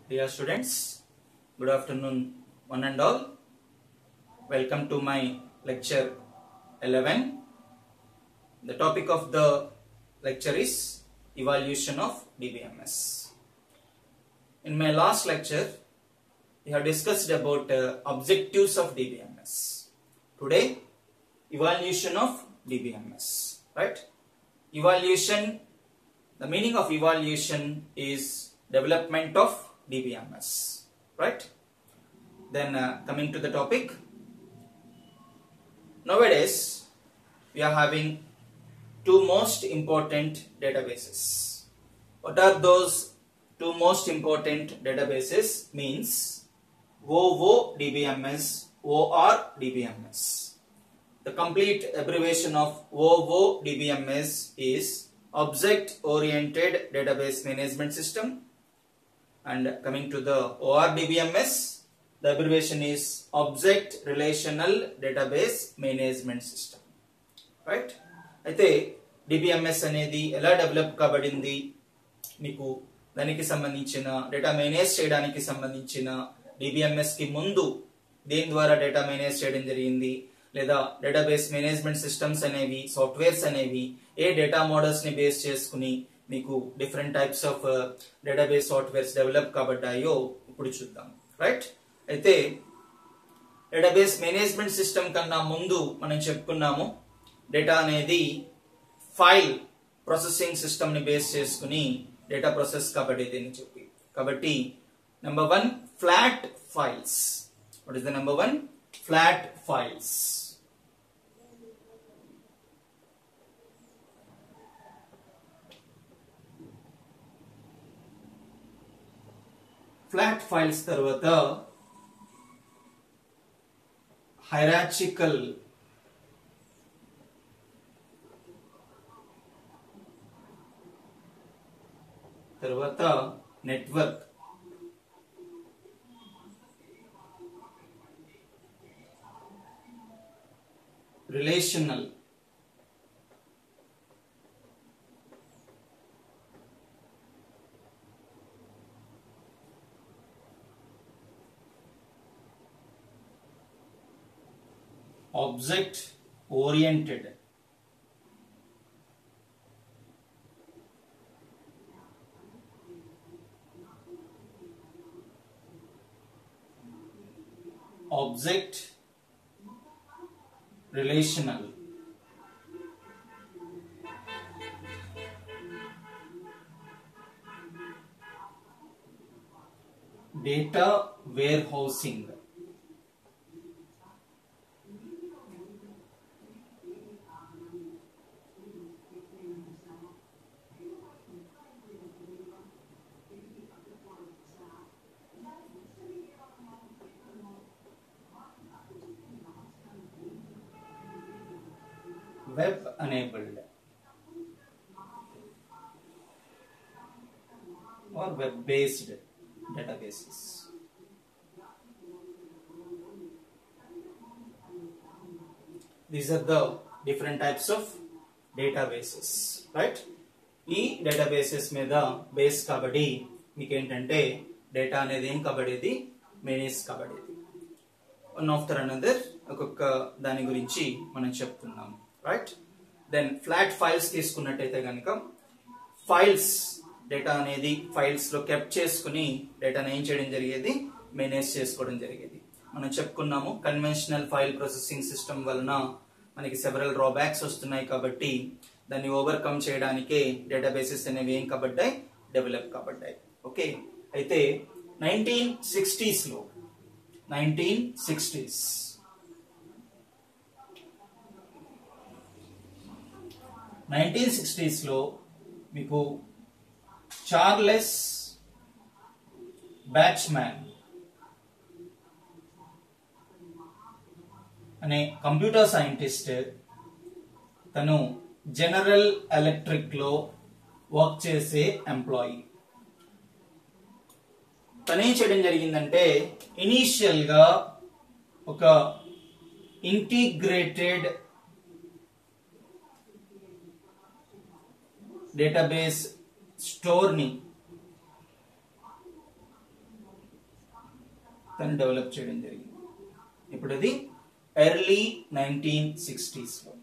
Dear students, good afternoon, one and all. Welcome to my lecture 11. The topic of the lecture is evaluation of DBMS. In my last lecture, we have discussed about uh, objectives of DBMS. Today, evaluation of DBMS, right? Evaluation, the meaning of evaluation is development of DBMS, right? Then uh, coming to the topic, nowadays we are having two most important databases. What are those two most important databases? Means OODBMS, ORDBMS. The complete abbreviation of OODBMS is Object Oriented Database Management System. And coming to the ORDBMS, the abbreviation is Object Relational Database Management System. Right అయితే DBMS అనేది ఎలా develop కాబడింది మీకు దానికి సంబంధించిన data manage చేయడానికి సంబంధించిన DBMS కి ముందు దేని ద్వారా డేటా మేనేజ్ చేయడం జరిగింది లేదా డేటాబేస్ మేనేజ్మెంట్ సిస్టమ్స్ అనేవి సాఫ్ట్వేర్స్ అనేవి ఏ డేటా మోడల్స్ ని బేస్ చేసుకుని మీకు different types of database softwares develop కాబడ్డాయో ఇప్పుడు చూద్దాం రైట్ అయితే డేటాబేస్ మేనేజ్మెంట్ సిస్టమ్ కన్నా ముందు మనం చెప్పుకున్నాము డేటా అనేది ఫైల్ ప్రాసెసింగ్ సిస్టమ్ ని బేస్ చేసుకుని డేటా ప్రాసెస్ కాబట్టి అని చెప్పి కాబట్టి number one flat files what is the number one flat files flat files తర్వాత హైరాచికల్ తర్వాత network relational object oriented object relational data warehousing web enabled or web based databases these are the different types of databases right ఈ databases మీద base కాబట్టి మీకు ఏంటంటే data అనేది ఏం కాబడేది మేనేజ్ కాబడేది వన్ ఆఫ్టర్ అనదర్ ఒక్కొక్క దాని గురించి మనం చెప్తున్నాము రైట్ దెన్ ఫ్లాట్ ఫైల్స్ తీసుకున్నట్టయితే కనుక ఫైల్స్ డేటా అనేది ఫైల్స్ లో కెప్ట్ చేసుకుని డేటాను ఏం చేయడం జరిగేది మేనేజ్ చేసుకోవడం జరిగేది మనం చెప్పుకున్నాము కన్వెన్షనల్ ఫైల్ ప్రాసెసింగ్ సిస్టమ్ వలన మనకి సెవరల్ డ్రాబ్యాక్స్ వస్తున్నాయి కాబట్టి దాన్ని ఓవర్కమ్ చేయడానికే డేటాబేసెస్ అనేవి ఏం కాబడ్డాయి డెవలప్ కాబడ్డాయి ఓకే అయితే నైన్టీన్ సిక్స్టీస్ లో నైన్టీన్ సిక్స్టీస్ నైన్టీన్ సిక్స్టీస్ లో మీకు చార్లెస్ బ్యాచ్మ్యాన్ అనే కంప్యూటర్ సైంటిస్ట్ తను జనరల్ ఎలక్ట్రిక్ లో వర్క్ చేసే ఎంప్లాయీ తనేం చేయడం జరిగిందంటే ఇనీషియల్ గా ఒక ఇంటిగ్రేటెడ్ డేటాబేస్ స్టోర్ ని తను డెవలప్ చేయడం జరిగింది ఇప్పుడు అది ఎర్లీ నైన్టీన్ సిక్స్టీస్ లో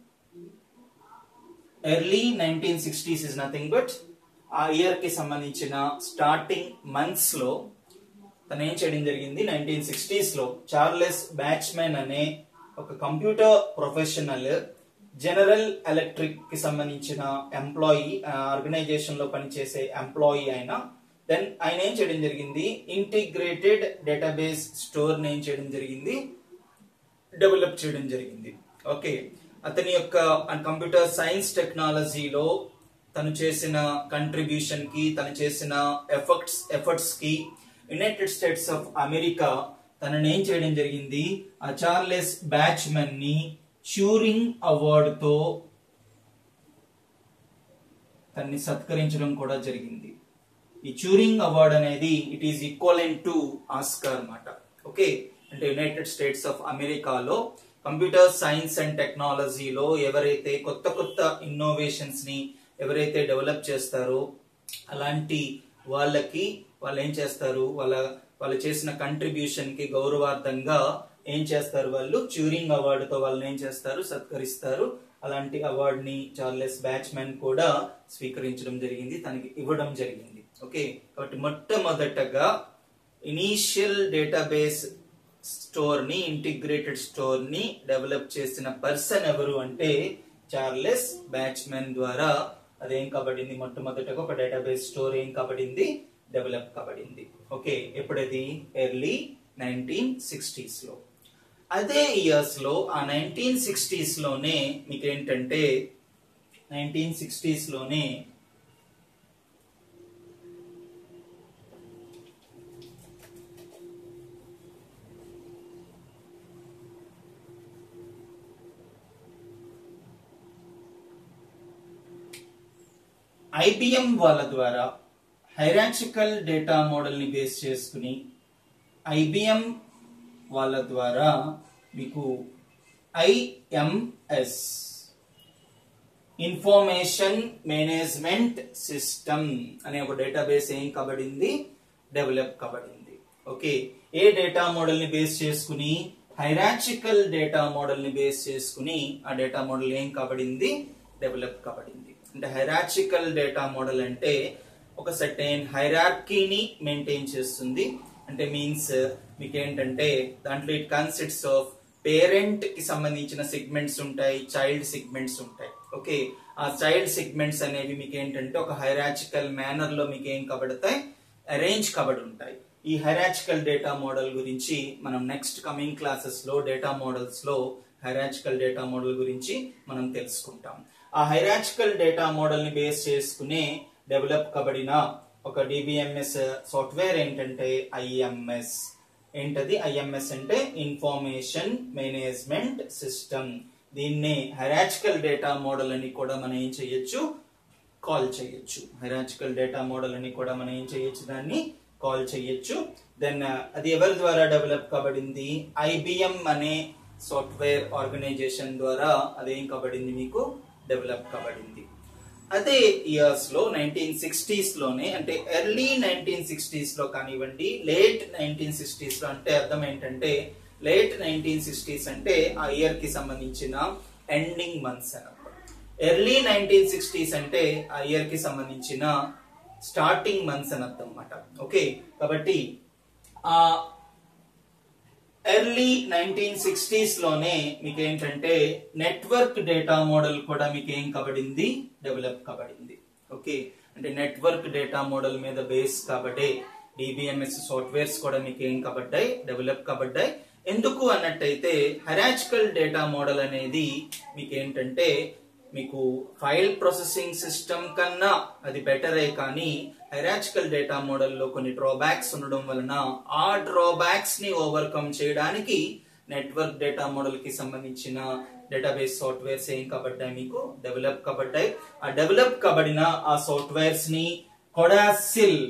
early nineteen sixties is nothing but ఆ ఇయర్ కి సంబంధించిన స్టార్టింగ్ మంత్స్ లో తను ఏం చేయడం జరిగింది నైన్టీన్ సిక్స్టీస్ లో చార్లెస్ బ్యాచ్మెన్ అనే ఒక కంప్యూటర్ ప్రొఫెషనల్ జనరల్ ఎలక్ట్రిక్ కి సంబంధించిన ఎంప్లాయీ ఆర్గనైజేషన్ లో పనిచేసే ఎంప్లాయీ ఆయన దెన్ ఆయన ఏం చేయడం జరిగింది ఇంటిగ్రేటెడ్ డేటాబేస్ స్టోర్ ఏం చేయడం జరిగింది డెవలప్ చేయడం జరిగింది ఓకే అతని యొక్క కంప్యూటర్ సైన్స్ టెక్నాలజీలో తను చేసిన కంట్రిబ్యూషన్ కి తను చేసిన ఎఫర్ట్స్ ఎఫర్ట్స్ కి యునైటెడ్ స్టేట్స్ ఆఫ్ అమెరికా తనని ఏం చేయడం జరిగింది ఆ చార్లెస్ బ్యాచ్మెన్ ని ట్యూరింగ్ అవార్డ్ తో తన్ని సత్కరించడం కూడా జరిగింది ఈ ట్యూరింగ్ అవార్డ్ అనేది it is equivalent to Oscar అన్నమాట ఓకే అంటే యునైటెడ్ స్టేట్స్ ఆఫ్ అమెరికాలో కంప్యూటర్ సైన్స్ అండ్ టెక్నాలజీలో ఎవరైతే కొత్త కొత్త ఇన్నోవేషన్స్ ని ఎవరైతే డెవలప్ చేస్తారో అలాంటి వాళ్ళకి వాళ్ళు ఏం చేస్తారు వాళ్ళ వాళ్ళు చేసిన కంట్రిబ్యూషన్ కి గౌరవార్థంగా ఏం చేస్తారు వాళ్ళు ట్యూరింగ్ అవార్డుతో వాళ్ళని ఏం చేస్తారు సత్కరిస్తారు అలాంటి అవార్డ్ ని చార్లెస్ బ్యాచ్మెన్ కూడా స్వీకరించడం జరిగింది తనకి ఇవ్వడం జరిగింది ఓకే కాబట్టి మొట్టమొదటగా ఇనీషియల్ డేటాబేస్ స్టోర్ ని ఇంటిగ్రేటెడ్ స్టోర్ ని డెవలప్ చేసిన పర్సన్ ఎవరు అంటే చార్లెస్ బ్యాచ్మెన్ ద్వారా అదేం కాబడింది మొట్టమొదటగా ఒక డేటాబేస్ స్టోర్ ఏం కాబడింది డెవలప్ కాబడింది ఓకే ఎప్పుడది ఎర్లీ నైన్టీన్ సిక్స్టీస్ లో అదే ఇయర్స్ లో ఆ నైన్టీన్ సిక్స్టీస్ లోనే మీకు ఏంటంటే నైన్టీన్ సిక్స్టీస్ లోనే ఐబిఎం వాళ్ళ ద్వారా హైరాచికల్ డేటా మోడల్ ని బేస్ చేసుకుని ఐబిఎం వాళ్ళ ద్వారా మీకు ఐఎంఎస్ ఇన్ఫర్మేషన్ మేనేజ్మెంట్ సిస్టమ్ అనే ఒక డేటాబేస్ ఏం కాబడింది డెవలప్ కాబడింది ఓకే ఏ డేటా మోడల్ ని బేస్ చేసుకుని హైరాచికల్ డేటా మోడల్ ని బేస్ చేసుకుని ఆ డేటా మోడల్ ఏం కాబడింది డెవలప్ కాబడింది అంటే హైరాచికల్ డేటా మోడల్ అంటే ఒక సర్టైన్ హైరార్కీని మెయింటైన్ చేస్తుంది అంటే మీన్స్ మీకు ఏంటంటే దాంట్లో ఇట్ కన్సిస్ట్స్ ఆఫ్ పేరెంట్ కి సంబంధించిన సెగ్మెంట్స్ ఉంటాయి చైల్డ్ సెగ్మెంట్స్ ఉంటాయి ఓకే ఆ చైల్డ్ సెగ్మెంట్స్ అనేవి మీకు ఏంటంటే ఒక హైరాచికల్ మేనర్ లో మీకు ఏం కబడతాయి అరేంజ్ కబడి ఉంటాయి ఈ హైరాచికల్ డేటా మోడల్ గురించి మనం నెక్స్ట్ కమింగ్ క్లాసెస్ లో డేటా మోడల్స్ లో హైరాచికల్ డేటా మోడల్ గురించి మనం తెలుసుకుంటాం ఆ హైరాచికల్ డేటా మోడల్ ని బేస్ చేసుకునే డెవలప్ కబడిన ఒక డిబిఎంఎస్ సాఫ్ట్వేర్ ఏంటంటే ఐఎంఎస్ ఏంటది ఐఎంఎస్ అంటే ఇన్ఫర్మేషన్ మేనేజ్మెంట్ సిస్టమ్ దీన్నే హెరాచికల్ డేటా మోడల్ అని కూడా మనం ఏం చేయొచ్చు కాల్ చేయొచ్చు హెరాచికల్ డేటా మోడల్ అని కూడా మనం ఏం చేయొచ్చు దాన్ని కాల్ చేయొచ్చు దెన్ అది ఎవరి ద్వారా డెవలప్ కాబడింది ఐబిఎం అనే సాఫ్ట్వేర్ ఆర్గనైజేషన్ ద్వారా అదేం కాబడింది మీకు డెవలప్ కాబడింది అదే ఇయర్స్ లో నైన్టీన్ సిక్స్టీస్ లోనే అంటే ఎర్లీ నైన్టీన్ సిక్స్టీస్ లో కానివ్వండి లేట్ నైన్టీన్ సిక్స్టీస్ లో అంటే అర్థం ఏంటంటే లేట్ నైన్టీన్ సిక్స్టీస్ అంటే ఆ ఇయర్ కి సంబంధించిన ఎండింగ్ మంత్స్ అన్నమాట ఎర్లీ నైన్టీన్ సిక్స్టీస్ అంటే ఆ ఇయర్ కి సంబంధించిన స్టార్టింగ్ మంత్స్ అని అర్థం అన్నమాట ఓకే కాబట్టి ఆ ఎర్లీ నైన్టీన్ సిక్స్టీస్ లోనే మీకు ఏంటంటే నెట్వర్క్ డేటా మోడల్ కూడా మీకు ఏం కబడింది డెవలప్ కబడింది ఓకే అంటే నెట్వర్క్ డేటా మోడల్ మీద బేస్ కాబట్టే డిబిఎంఎస్ సాఫ్ట్వేర్స్ కూడా మీకు ఏం కబడ్డాయి డెవలప్ కబడ్డాయి ఎందుకు అన్నట్టయితే హెరాచికల్ డేటా మోడల్ అనేది మీకు ఏంటంటే మీకు ఫైల్ ప్రాసెసింగ్ సిస్టమ్ కన్నా అది బెటరే కానీ హెరాచికల్ డేటా మోడల్లో కొన్ని డ్రాబ్యాక్స్ ఉండడం వలన ఆ డ్రాబ్యాక్స్ ని ఓవర్కమ్ చేయడానికి నెట్వర్క్ డేటా మోడల్ కి సంబంధించిన డేటాబేస్ సాఫ్ట్వేర్స్ ఏం కబడ్డాయి మీకు డెవలప్ కబడ్డాయి ఆ డెవలప్ కబడిన ఆ సాఫ్ట్వేర్స్ ని CODASYL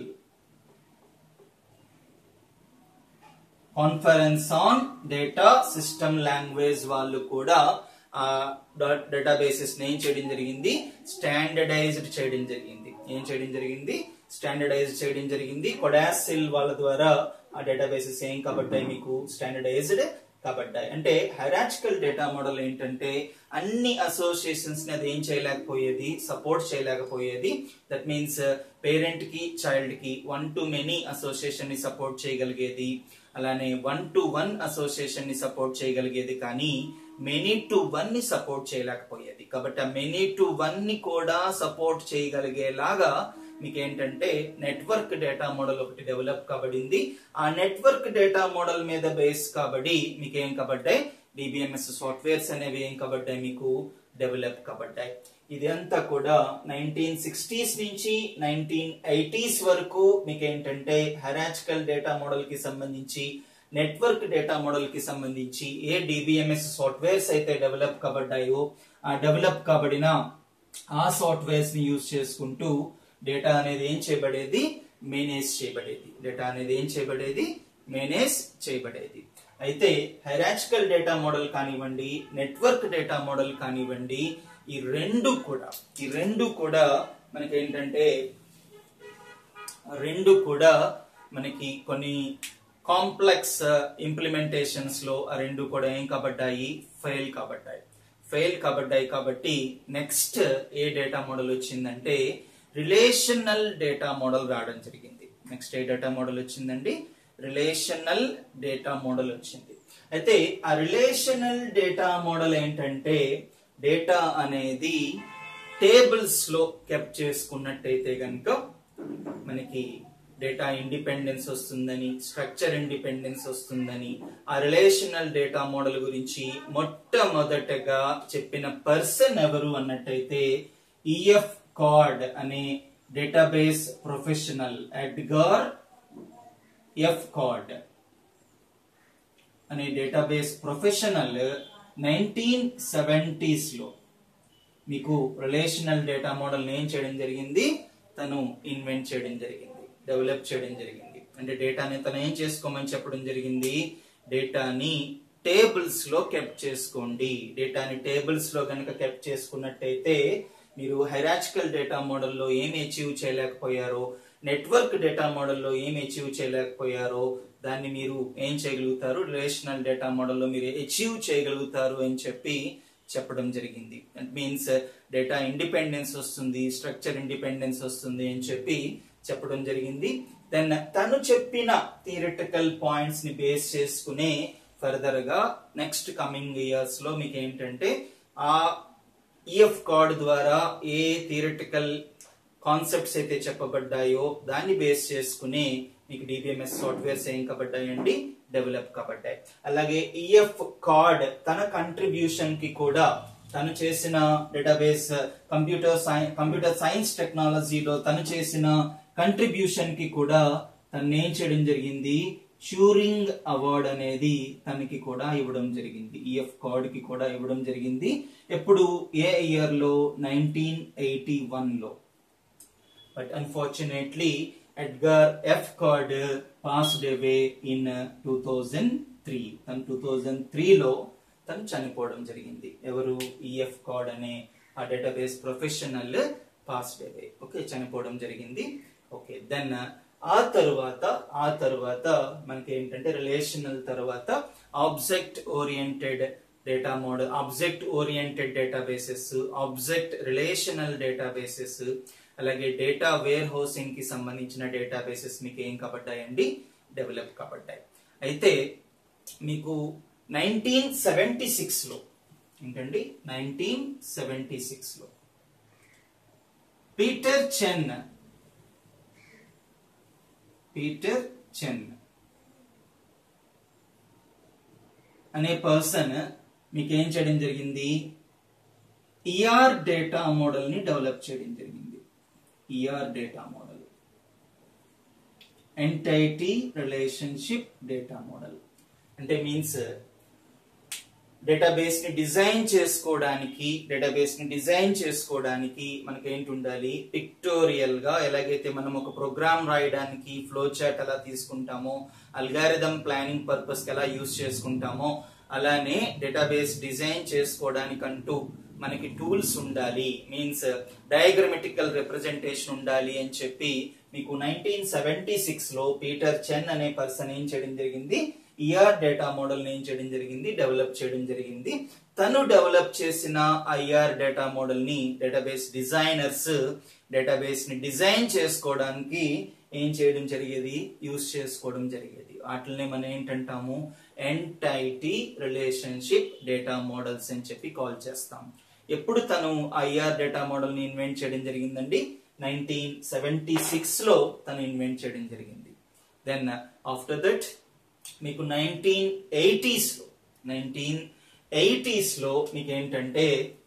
conference on data system language వాళ్ళు కూడా ఆ డేటాబేసెస్ ఏం చేయడం జరిగింది స్టాండర్డైజ్డ్ చేయడం జరిగింది ఏం చేయడం జరిగింది స్టాండర్డైజ్ చేయడం జరిగింది కొడాసిల్ వాళ్ళ ద్వారా ఆ డేటాబేసెస్ ఏం కబడ్డాయి మీకు స్టాండర్డైజ్డ్ కబడ్డాయి అంటే హెరాచికల్ డేటా మోడల్ ఏంటంటే అన్ని అసోసియేషన్స్ ని అది ఏం చేయలేకపోయేది సపోర్ట్ చేయలేకపోయేది దట్ మీన్స్ పేరెంట్ కి చైల్డ్ కి వన్ టు మెనీ అసోసియేషన్ ని సపోర్ట్ చేయగలిగేది అలానే వన్ టు వన్ అసోసియేషన్ ని సపోర్ట్ చేయగలిగేది కానీ మెనీ టు వన్ ని సపోర్ట్ చేయలేకపోయేది కాబట్టి ఆ మెనీ టు వన్ ని కూడా సపోర్ట్ చేయగలిగేలాగా మీకు ఏంటంటే నెట్వర్క్ డేటా మోడల్ ఒకటి డెవలప్ కాబడింది ఆ నెట్వర్క్ డేటా మోడల్ మీద బేస్ కాబట్టి మీకు ఏం కాబడ్డాయి డిబిఎంఎస్ సాఫ్ట్వేర్స్ అనేవి ఏం కాబడ్డాయి మీకు డెవలప్ కాబడ్డాయి ఇదంతా కూడా నైన్టీన్ సిక్స్టీస్ నుంచి నైన్టీన్ ఎయిటీస్ వరకు మీకు ఏంటంటే హెరాచికల్ డేటా మోడల్ కి సంబంధించి నెట్వర్క్ డేటా మోడల్ కి సంబంధించి ఏ డిబిఎంఎస్ సాఫ్ట్వేర్స్ అయితే డెవలప్ కాబడ్డాయో ఆ డెవలప్ కాబడిన ఆ సాఫ్ట్వేర్స్ ని యూజ్ చేసుకుంటూ డేటా అనేది ఏం చేయబడేది మేనేజ్ చేయబడేది డేటా అనేది ఏం చేయబడేది మేనేజ్ చేయబడేది అయితే హెరాచికల్ డేటా మోడల్ కానివ్వండి నెట్వర్క్ డేటా మోడల్ కానివ్వండి ఈ రెండు కూడా ఈ రెండు కూడా మనకి ఏంటంటే రెండు కూడా మనకి కొన్ని కాంప్లెక్స్ ఇంప్లిమెంటేషన్స్ లో ఆ రెండు కూడా ఏం కాబడ్డాయి ఫెయిల్ కాబడ్డాయి ఫెయిల్ కాబడ్డాయి కాబట్టి నెక్స్ట్ ఏ డేటా మోడల్ వచ్చిందంటే రిలేషనల్ డేటా మోడల్ రావడం జరిగింది నెక్స్ట్ ఏ డేటా మోడల్ వచ్చిందండి రిలేషనల్ డేటా మోడల్ వచ్చింది అయితే ఆ రిలేషనల్ డేటా మోడల్ ఏంటంటే డేటా అనేది టేబుల్స్ లో కెప్ట్ చేసుకున్నట్టయితే కనుక మనకి డేటా ఇండిపెండెన్స్ వస్తుందని స్ట్రక్చర్ ఇండిపెండెన్స్ వస్తుందని ఆ రిలేషనల్ డేటా మోడల్ గురించి మొట్టమొదటగా చెప్పిన పర్సన్ ఎవరు అన్నట్టయితే ఈఎఫ్ కార్డ్ అనే database professional Edgar F Codd అనే డేటాబేస్ ప్రొఫెషనల్ నైన్టీన్ సెవెంటీస్ లో మీకు రిలేషనల్ డేటా మోడల్ ఏం చేయడం జరిగింది తను ఇన్వెంట్ చేయడం జరిగింది డెవలప్ చేయడం జరిగింది అంటే డేటాని తను ఏం చేసుకోమని చెప్పడం జరిగింది డేటాని టేబుల్స్ లో కెప్ట్ చేసుకోండి డేటాని టేబుల్స్ లో కనుక కెప్ట్ చేసుకున్నట్టయితే మీరు హెరాచికల్ డేటా మోడల్లో ఏమి అచీవ్ చేయలేకపోయారో నెట్వర్క్ డేటా మోడల్లో ఏమి అచీవ్ చేయలేకపోయారో దాన్ని మీరు ఏం చేయగలుగుతారు రిలేషనల్ డేటా మోడల్లో మీరు అచీవ్ చేయగలుగుతారు అని చెప్పి చెప్పడం జరిగింది దట్ మీన్స్ డేటా ఇండిపెండెన్స్ వస్తుంది స్ట్రక్చర్ ఇండిపెండెన్స్ వస్తుంది అని చెప్పి చెప్పడం జరిగింది దెన్ తను చెప్పిన థియరిటికల్ పాయింట్స్ ని బేస్ చేసుకునే ఫర్దర్ గా నెక్స్ట్ కమింగ్ ఇయర్స్ లో మీకు ఏంటంటే ఆ ఈఎఫ్ కార్డ్ ద్వారా ఏ థియరిటికల్ కాన్సెప్ట్స్ అయితే చెప్పబడ్డాయో దాన్ని బేస్ చేసుకుని మీకు డిబిఎంఎస్ సాఫ్ట్వేర్స్ ఏం కాబడ్డాయండి డెవలప్ కాబడ్డాయి అలాగే ఈఎఫ్ కార్డ్ తన కంట్రిబ్యూషన్ కి కూడా తను చేసిన database computer science computer science టెక్నాలజీలో తను చేసిన కంట్రిబ్యూషన్ కి కూడా తను ఏం చేయడం జరిగింది ట్యూరింగ్ అవార్డ్ అనేది తనకి కూడా ఇవ్వడం జరిగింది ఈఎఫ్ కార్డ్ కి కూడా ఇవ్వడం జరిగింది ఎప్పుడు ఏ ఇయర్ లో నైన్టీన్ ఎయిటీ వన్ లో but unfortunately Edgar F Codd passed away in two thousand three తను టూ థౌజండ్ త్రీలో తను చనిపోవడం జరిగింది ఎవరు ఈఎఫ్ కార్డ్ అనే ఆ database professional passed away okay చనిపోవడం జరిగింది ఓకే దెన్ ఆ తరువాత ఆ తరువాత మనకి ఏంటంటే రిలేషనల్ తర్వాత object oriented data model object oriented databases object relational databases అలాగే డేటా వేర్ హౌసింగ్ కి సంబంధించిన డేటాబేసెస్ మీకు ఏం కాబడ్డాయండి డెవలప్ కాబడ్డాయి అయితే మీకు నైన్టీన్ సెవెంటీ సిక్స్ లో ఏంటండి నైన్టీన్ సెవెంటీ సిక్స్ లో పీటర్ చెన్ పీటర్ చెన్ అనే పర్సన్ మీకు ఏం చేయడం జరిగింది ఈఆర్ డేటా మోడల్ ని డెవలప్ చేయడం జరిగింది ER data model entity relationship data model అంటే మీన్స్ డేటాబేస్ ని డిజైన్ చేసుకోవడానికి డేటాబేస్ ని డిజైన్ చేసుకోవడానికి మనకి ఏంటి ఉండాలి పిక్టోరియల్ గా ఎలాగైతే మనం ఒక ప్రోగ్రామ్ రాయడానికి ఫ్లో చార్ట్ ఎలా తీసుకుంటామో అల్గారిథం ప్లానింగ్ పర్పస్ కి ఎలా యూస్ చేసుకుంటామో అలానే డేటాబేస్ డిజైన్ చేసుకోవడానికంటూ మనకి టూల్స్ ఉండాలి మీన్స్ డయాగ్రమెటికల్ రిప్రజెంటేషన్ ఉండాలి అని చెప్పి మీకు నైన్టీన్ సెవెంటీ సిక్స్ లో పీటర్ చెన్ అనే పర్సన్ ఏం చేయడం జరిగింది ఈఆర్ డేటా మోడల్ ఏం చేయడం జరిగింది డెవలప్ చేయడం జరిగింది తను డెవలప్ చేసిన ఐఆర్ డేటా మోడల్ ని డేటాబేస్ డిజైనర్స్ డేటాబేస్ ని డిజైన్ చేసుకోవడానికి ఏం చేయడం జరిగేది యూస్ చేసుకోవడం జరిగేది వాటిని మనం ఏంటంటాము ఎంటైటీ రిలేషన్షిప్ డేటా మోడల్స్ అని చెప్పి కాల్ చేస్తాం ఎప్పుడు తను ఐఆర్ డేటా మోడల్ ని ఇన్వెంట్ చేయడం జరిగిందండి నైన్టీన్ సెవెంటీ సిక్స్ లో తను ఇన్వెంట్ చేయడం జరిగింది దెన్ ఆఫ్టర్ దట్ మీకు నైన్టీన్ ఎయిటీస్ లో నైన్టీన్ ఎయిటీస్ లో మీకు ఏంటంటే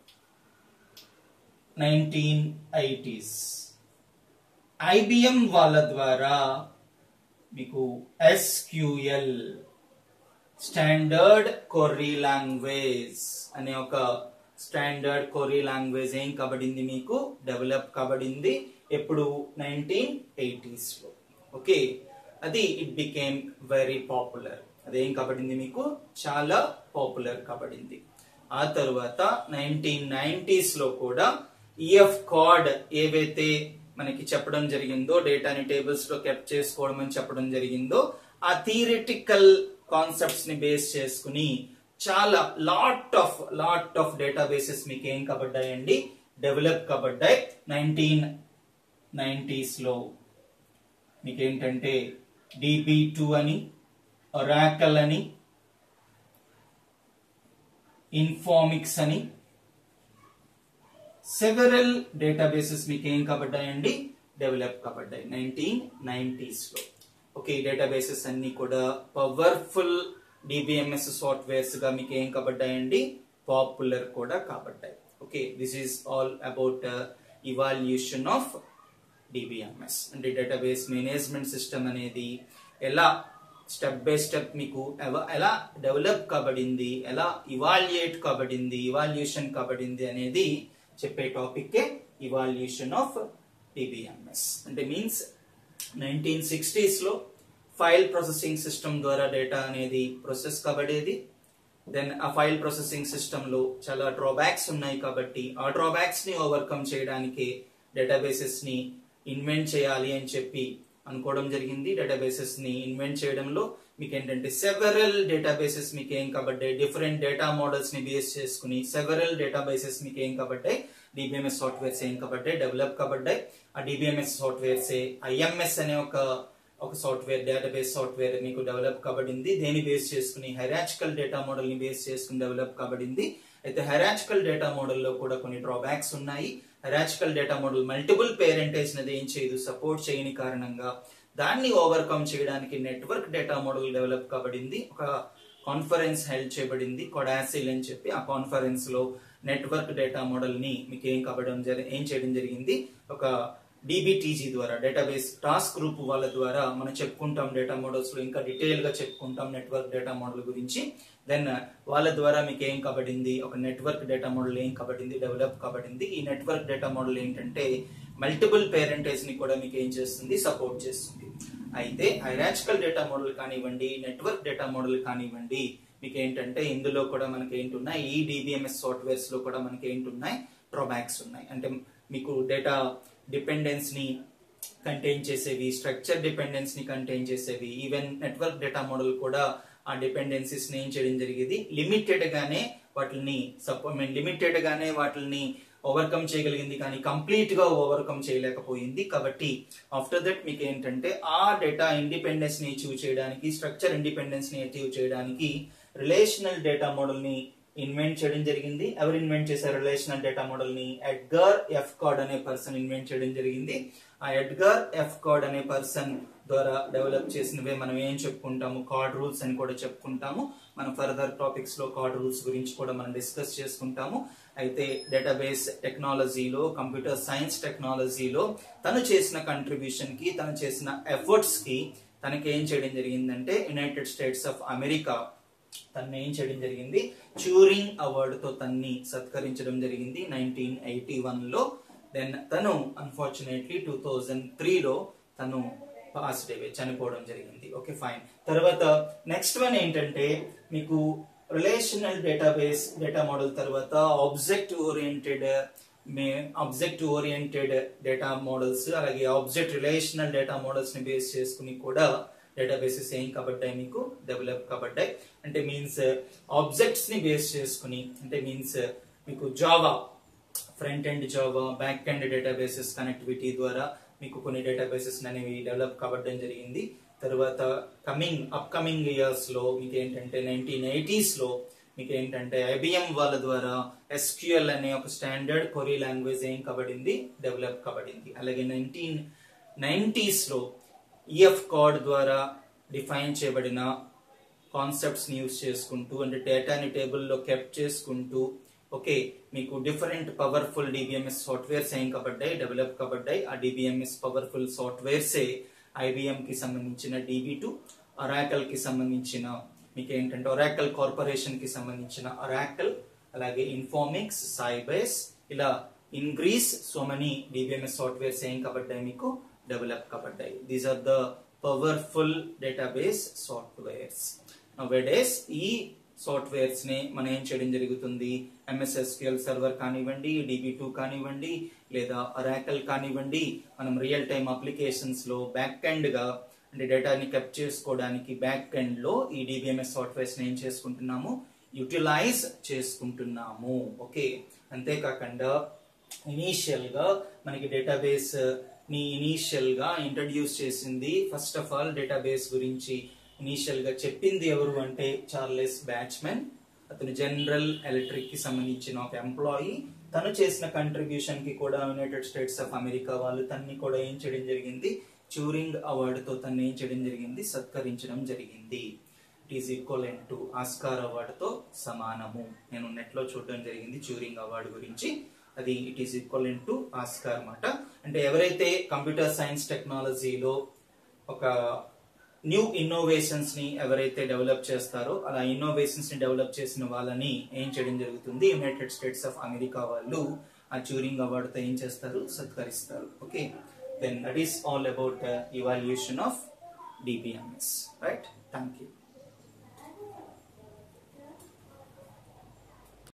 నైన్టీన్ ఎయిటీస్ ఐబిఎం వాళ్ళ ద్వారా మీకు ఎస్క్యూఎల్ స్టాండర్డ్ కొర్రీ లాంగ్వేజ్ అనే ఒక స్టాండర్డ్ కొర్రీ లాంగ్వేజ్ ఏం కాబడింది మీకు డెవలప్ కాబడింది ఎప్పుడు నైన్టీన్ ఎయిటీస్ లో ఓకే అది ఇట్ బికేమ్ వెరీ పాపులర్ అదేం కాబడింది మీకు చాలా పాపులర్ కాబడింది ఆ తరువాత నైన్టీన్ నైన్టీస్ లో కూడా ఈఎఫ్ కార్డ్ ఏవైతే మనకి చెప్పడం జరిగిందో డేటాని టేబుల్స్ లో కెప్ట్ చేసుకోవడం అని చెప్పడం జరిగిందో ఆ థియరిటికల్ కాన్సెప్ట్స్ ని బేస్ చేసుకుని చాలా lot of lot of databases మీకు ఏం కబడ్డాయండి డెవలప్ కబడ్డాయి నైన్టీన్ నైన్టీస్ లో మీకు ఏంటంటే డిబి టూ అని ఒరాకల్ అని ఇన్ఫామిక్స్ అని సెవెరల్ డేటాబేసెస్ మీకు ఏం కబడ్డాయండి డెవలప్ కబడ్డాయి నైన్టీన్ నైన్టీస్ లో ఓకే డేటాబేసెస్ అన్ని కూడా పవర్ఫుల్ డిబిఎంఎస్ సాఫ్ట్వేర్స్ గా మీకు ఏం కబడ్డాయండి పాపులర్ కూడా కాబడ్డాయి okay this is all about evolution of DBMS అంటే డేటాబేస్ మేనేజ్మెంట్ సిస్టమ్ అనేది ఎలా స్టెప్ బై స్టెప్ మీకు ఎవ- ఎలా డెవలప్ కాబడింది ఎలా ఇవాల్యుయేట్ కాబడింది ఇవాల్యూషన్ కాబడింది అనేది చెప్పే టాపిక్ ఇవాల్యూషన్ ఆఫ్ డిబిఎంఎస్ అంటే మీన్స్ నైన్టీన్ సిక్స్టీస్ లో ఫైల్ ప్రాసెసింగ్ సిస్టమ్ ద్వారా డేటా అనేది ప్రాసెస్ కాబడేది దెన్ ఆ ఫైల్ ప్రాసెసింగ్ సిస్టమ్ లో చాలా డ్రాబ్యాక్స్ ఉన్నాయి కాబట్టి ఆ డ్రాబ్యాక్స్ ని ఓవర్కమ్ చేయడానికి డేటాబేసెస్ ని ఇన్వెంట్ చేయాలి అని చెప్పి అనుకోవడం జరిగింది డేటాబేసెస్ ని ఇన్వెంట్ చేయడంలో మీకు ఏంటంటే సెవెరల్ డేటాబేసెస్ మీకు ఏం కాబడ్డాయి డిఫరెంట్ డేటా మోడల్స్ ని బేస్ చేసుకుని సెవెరల్ డేటాబేసెస్ మీకు ఏం కాబడ్డాయి డిబిఎంఎస్ సాఫ్ట్వేర్స్ ఏం కాబడ్డాయి డెవలప్ కాబడ్డాయి ఆ డిబిఎంఎస్ సాఫ్ట్వేర్స్ ఐఎంఎస్ అనే ఒక ఒక సాఫ్ట్వేర్ డేటాబేస్ సాఫ్ట్వేర్ మీకు డెవలప్ కాబడింది దేని బేస్ చేసుకుని హెరాచికల్ డేటా మోడల్ ని బేస్ చేసుకుని డెవలప్ కాబడింది అయితే హెరాచికల్ డేటా మోడల్ లో కూడా కొన్ని డ్రాబ్యాక్స్ ఉన్నాయి hierarchical data model multiple parentage అనేది ఏం చేయదు సపోర్ట్ చేయని కారణంగా దాన్ని ఓవర్కమ్ చేయడానికి నెట్వర్క్ డేటా మోడల్ డెవలప్ కాబడింది ఒక కాన్ఫరెన్స్ హెల్డ్ చేయబడింది కొడాసిల్ అని చెప్పి ఆ కాన్ఫరెన్స్ లో నెట్వర్క్ డేటా మోడల్ ని మీకు ఏం కాబడం జరి ఏం చేయడం జరిగింది ఒక డిబిటీజీ ద్వారా డేటాబేస్ టాస్క్ గ్రూప్ వాళ్ళ ద్వారా మనం చెప్పుకుంటాం డేటా మోడల్స్ లో ఇంకా డీటెయిల్ గా చెప్పుకుంటాం నెట్వర్క్ డేటా మోడల్ గురించి దెన్ వాళ్ళ ద్వారా మీకు ఏం కాబడింది ఒక నెట్వర్క్ డేటా మోడల్ ఏం కాబడింది డెవలప్ కాబడింది ఈ నెట్వర్క్ డేటా మోడల్ ఏంటంటే మల్టిపుల్ పేరెంటేజ్ ని కూడా మీకు ఏం చేస్తుంది సపోర్ట్ చేస్తుంది అయితే హైరాచికల్ డేటా మోడల్ కానివ్వండి నెట్వర్క్ డేటా మోడల్ కానివ్వండి మీకు ఏంటంటే ఇందులో కూడా మనకి ఏంటున్నాయి ఈ డిబిఎంఎస్ సాఫ్ట్వేర్స్ లో కూడా మనకి ఏంటున్నాయి డ్రాబ్యాక్స్ ఉన్నాయి అంటే మీకు డేటా డిపెండెన్స్ ని కంటైన్ చేసేవి స్ట్రక్చర్ డిపెండెన్స్ ని కంటైన్ చేసేవి ఈవెన్ నెట్వర్క్ డేటా మోడల్ కూడా ఆ డిపెండెన్సీస్ ని ఏం చేయడం జరిగేది లిమిటెడ్ గానే వాటిని సపో లిమిటెడ్ గానే వాటిని ఓవర్కమ్ చేయగలిగింది కానీ కంప్లీట్ గా ఓవర్కమ్ చేయలేకపోయింది కాబట్టి ఆఫ్టర్ దట్ మీకు ఏంటంటే ఆ డేటా ఇండిపెండెన్స్ ని అచీవ్ చేయడానికి స్ట్రక్చర్ ఇండిపెండెన్స్ ని అచీవ్ చేయడానికి రిలేషనల్ డేటా మోడల్ ని ఇన్వెంట్ చేయడం జరిగింది ఎవరు ఇన్వెంట్ చేశారు రిలేషనల్ డేటా మోడల్ ని ఎడ్గర్ ఎఫ్ కార్డ్ అనే పర్సన్ ఇన్వెంట్ చేయడం జరిగింది ఆ ఎడ్గర్ ఎఫ్ కార్డ్ అనే పర్సన్ ద్వారా డెవలప్ చేసినవే మనం ఏం చెప్పుకుంటాము కార్డ్ రూల్స్ అని కూడా చెప్పుకుంటాము మనం ఫర్దర్ టాపిక్స్ లో కార్డ్ రూల్స్ గురించి కూడా మనం డిస్కస్ చేసుకుంటాము అయితే డేటాబేస్ టెక్నాలజీలో కంప్యూటర్ సైన్స్ టెక్నాలజీలో తను చేసిన కంట్రిబ్యూషన్ కి తను చేసిన ఎఫర్ట్స్ కి తనకి ఏం చేయడం జరిగిందంటే యునైటెడ్ స్టేట్స్ ఆఫ్ అమెరికా తను ఏం చేయడం జరిగింది ట్యూరింగ్ అవార్డు తో తన్ని సత్కరించడం జరిగింది నైన్టీన్ ఎయిటీ వన్ లో దెన్ తను అన్ఫార్చునేట్లీ టూ థౌజండ్ త్రీలో తను పాస్ట్ అవే చనిపోవడం జరిగింది ఓకే ఫైన్ తర్వాత నెక్స్ట్ వన్ ఏంటంటే మీకు రిలేషనల్ డేటాబేస్ డేటా మోడల్ తర్వాత ఆబ్జెక్ట్ ఓరియంటెడ్ మే ఆబ్జెక్ట్ ఓరియంటెడ్ డేటా మోడల్స్ అలాగే ఆబ్జెక్ట్ రిలేషనల్ డేటా మోడల్స్ ని బేస్ చేసుకుని కూడా డేటాబేసెస్ ఏం కాబట్టాయి మీకు డెవలప్ కాబట్టాయి అంటే మీన్స్ ఆబ్జెక్ట్స్ ని బేస్ చేసుకుని అంటే మీన్స్ మీకు Java front end Java back end databases connectivity ద్వారా మీకు కొన్ని డేటాబేసెస్ అనేవి డెవలప్ కావడం జరిగింది తర్వాత కమింగ్ అప్కమింగ్ ఇయర్స్ లో మీకు ఏంటంటే నైన్టీన్ ఎయిటీస్ లో మీకు ఏంటంటే ఐబిఎం వాళ్ళ ద్వారా ఎస్క్యూఎల్ అనే ఒక స్టాండర్డ్ కొరీ లాంగ్వేజ్ ఏం కాబడింది డెవలప్ కాబడింది అలాగే నైన్టీన్ నైన్టీస్ లో ఈఎఫ్ కార్డ్ ద్వారా డిఫైన్ చేయబడిన కాన్సెప్ట్స్ ని యూజ్ చేసుకుంటూ అంటే డేటాని టేబుల్లో కెప్ట్ చేసుకుంటూ ఓకే మీకు డిఫరెంట్ పవర్ఫుల్ డిబిఎంఎస్ సాఫ్ట్వేర్స్ ఏం కాబడ్డాయి డెవలప్ కాబడ్డాయి ఆ డిబిఎంఎస్ పవర్ఫుల్ సాఫ్ట్వేర్సే ఐబిఎం కి సంబంధించిన డిబి టూ అరాకల్ కి సంబంధించిన మీకు ఏంటంటే ఒరాకల్ కార్పొరేషన్ కి సంబంధించిన ఒరాకల్ అలాగే ఇన్ఫార్మిక్స్ సైబేస్ ఇలా Ingres so many DBMS softwares ఏం కాబడ్డాయి మీకు డెవలప్ కాబడ్డాయి these are the powerful database softwares days ఈ సాఫ్ట్వేర్స్ ని మనం ఏం చేయడం జరుగుతుంది ఎంఎస్ఎస్క్యూఎల్ సర్వర్ కానివ్వండి డిబి టూ కానివ్వండి లేదా అరాకల్ కానివ్వండి మనం రియల్ టైమ్ అప్లికేషన్స్ లో బ్యాక్ ఎండ్ గా అంటే డేటాని కెప్ చేసుకోవడానికి బ్యాక్ ఎండ్ లో ఈ డిబిఎంఎస్ సాఫ్ట్వేర్స్ ని ఏం చేసుకుంటున్నాము యూటిలైజ్ చేసుకుంటున్నాము ఓకే అంతేకాకుండా ఇనీషియల్ గా మనకి డేటాబేస్ ని ఇనీషియల్ గా ఇంట్రడ్యూస్ చేసింది ఫస్ట్ ఆఫ్ ఆల్ డేటాబేస్ గురించి ఇనీషియల్ గా చెప్పింది ఎవరు అంటే చార్లెస్ బ్యాచ్మెన్ అతను జనరల్ ఎలక్ట్రిక్ కి సంబంధించిన ఒక ఎంప్లాయీ తను చేసిన కంట్రిబ్యూషన్ కి కూడా యునైటెడ్ స్టేట్స్ ఆఫ్ అమెరికా వాళ్ళు తన్ని కూడా ఏం చేయడం జరిగింది ట్యూరింగ్ అవార్డుతో తను ఏం చేయడం జరిగింది సత్కరించడం జరిగింది it is equal to Oscar అవార్డుతో సమానము నేను నెట్ లో చూడడం జరిగింది ట్యూరింగ్ అవార్డు గురించి అది it is equal to Oscar అన్నమాట అంటే ఎవరైతే కంప్యూటర్ సైన్స్ టెక్నాలజీలో ఒక న్యూ ఇన్నోవేషన్స్ ని ఎవరైతే డెవలప్ చేస్తారో అలా ఇన్నోవేషన్స్ ని డెవలప్ చేసిన వాళ్ళని ఏం చేయడం జరుగుతుంది యునైటెడ్ స్టేట్స్ ఆఫ్ అమెరికా వాళ్ళు ఆ ట్యూరింగ్ అవార్డుతో ఏం చేస్తారు సత్కరిస్తారు okay then that is all about evolution of DBMS right thank you